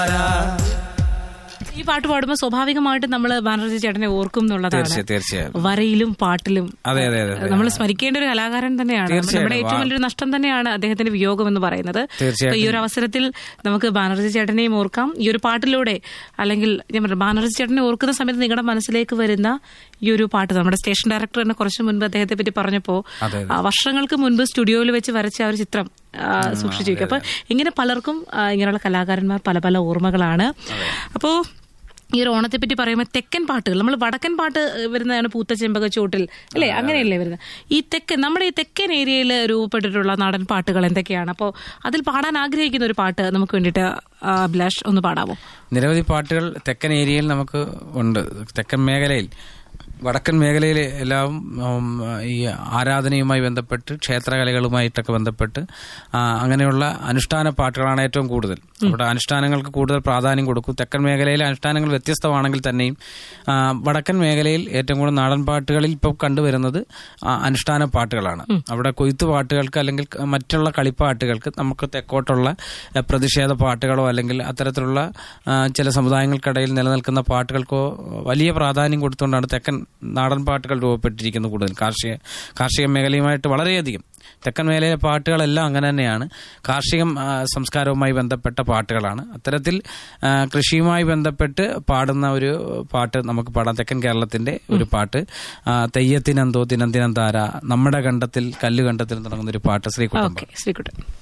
ഈ പാട്ട് പാടുമ്പോൾ സ്വാഭാവികമായിട്ടും നമ്മൾ ബാനർജി ചേട്ടനെ ഓർക്കും എന്നുള്ളതാണ് തീർച്ചയായും തീർച്ചയായും വരയിലും പാട്ടിലും അതെ അതെ അതെ നമ്മൾ സ്മരിക്കേണ്ട ഒരു കലാകാരൻ തന്നെയാണ് തീർച്ചയായും. നമ്മുടെ ഏറ്റവും വലിയൊരു നഷ്ടം തന്നെയാണ് അദ്ദേഹത്തിന്റെ വിയോഗം എന്ന് പറയുന്നത് തീർച്ചയായും. അപ്പൊ ഈ ഒരു അവസരത്തിൽ നമുക്ക് ബാനർജി ചേട്ടനെയും ഓർക്കാം ഈ ഒരു പാട്ടിലൂടെ അല്ലെങ്കിൽ ഞാൻ പറഞ്ഞു ബാനർജി ചേട്ടനെ ഓർക്കുന്ന സമയത്ത് നിങ്ങളുടെ മനസ്സിലേക്ക് വരുന്ന ഈ ഒരു പാട്ട് നമ്മുടെ സ്റ്റേഷൻ ഡയറക്ടർ തന്നെ കുറച്ച് മുൻപ് അദ്ദേഹത്തെ പറ്റി പറഞ്ഞപ്പോ അതെ, ആ, വർഷങ്ങൾക്ക് മുൻപ് സ്റ്റുഡിയോയിൽ വെച്ച് വരച്ച ആ ഒരു ചിത്രം ആ, സൂക്ഷിച്ചു വെക്കും അപ്പൊ ഇങ്ങനെ പലർക്കും ആ, ഇങ്ങനെയുള്ള കലാകാരന്മാർ പല പല ഓർമ്മകളാണ് അപ്പോ ഈ ഒരു ഓണത്തെ പറ്റി പറയുമ്പോൾ തെക്കൻ പാട്ടുകൾ നമ്മൾ വടക്കൻ പാട്ട് വരുന്നതാണ് പൂത്ത ചെമ്പക ചോട്ടിൽ അല്ലേ അങ്ങനെയല്ലേ വരുന്നത് ഈ തെക്കൻ നമ്മുടെ ഈ തെക്കൻ ഏരിയയിൽ രൂപപ്പെട്ടിട്ടുള്ള നാടൻ പാട്ടുകൾ എന്തൊക്കെയാണ് അപ്പോൾ അതിൽ പാടാൻ ആഗ്രഹിക്കുന്ന ഒരു പാട്ട് നമുക്ക് വേണ്ടിയിട്ട് ആ, അഭിലാഷ് ഒന്ന് പാടാമോ നിരവധി പാട്ടുകൾ തെക്കൻ ഏരിയയിൽ നമുക്ക് ഉണ്ട് തെക്കൻ മേഖലയിൽ വടക്കൻ മേഖലയിൽ എല്ലാം ഉം, ഈ ആരാധനയുമായി ബന്ധപ്പെട്ട് ക്ഷേത്രകലകളുമായിട്ടൊക്കെ ബന്ധപ്പെട്ട് ആ, അങ്ങനെയുള്ള അനുഷ്ഠാന പാട്ടുകളാണ് ഏറ്റവും കൂടുതൽ അവിടെ അനുഷ്ഠാനങ്ങൾക്ക് കൂടുതൽ പ്രാധാന്യം കൊടുക്കും തെക്കൻ മേഖലയിലെ അനുഷ്ഠാനങ്ങൾ വ്യത്യസ്തമാണെങ്കിൽ തന്നെയും ആ, വടക്കൻ മേഖലയിൽ ഏറ്റവും കൂടുതൽ നാടൻ പാട്ടുകളിൽ ഇപ്പോൾ കണ്ടുവരുന്നത് ആ, അനുഷ്ഠാന പാട്ടുകളാണ് അവിടെ കൊയ്ത്ത് പാട്ടുകൾക്ക് അല്ലെങ്കിൽ ക- മറ്റുള്ള കളിപ്പാട്ടുകൾക്ക് നമുക്ക് തെക്കോട്ടുള്ള എ, പ്രതിഷേധ പാട്ടുകളോ അല്ലെങ്കിൽ അത്തരത്തിലുള്ള ആ, ചില സമുദായങ്ങൾക്കിടയിൽ നിലനിൽക്കുന്ന പാട്ടുകൾക്കോ വലിയ പ്രാധാന്യം കൊടുത്തുകൊണ്ടാണ് തെക്കൻ നാടൻ പാട്ടുകൾ രൂപപ്പെട്ടിരിക്കുന്നത് കൂടുതൽ കാർഷിക കാർഷിക മേഖലയുമായിട്ട് വളരെയധികം തെക്കൻ മേഖലയിലെ പാട്ടുകളെല്ലാം അങ്ങനെ തന്നെയാണ് കാർഷിക ആ, സംസ്കാരവുമായി ബന്ധപ്പെട്ട പാട്ടുകളാണ് അത്തരത്തിൽ ആ, കൃഷിയുമായി ബന്ധപ്പെട്ട് പാടുന്ന ഒരു പാട്ട് നമുക്ക് പാടാം തെക്കൻ കേരളത്തിന്റെ ഒരു പാട്ട് ആ, തെയ്യത്തിനെന്തോ തിനന്തിനം താര നമ്മുടെ കണ്ടത്തിൽ കല്ലുകണ്ടത്തിൽ തുടങ്ങുന്ന ഒരു പാട്ട് ശ്രീകുട്ടം ഓക്കെ ശ്രീകുട്ടൻ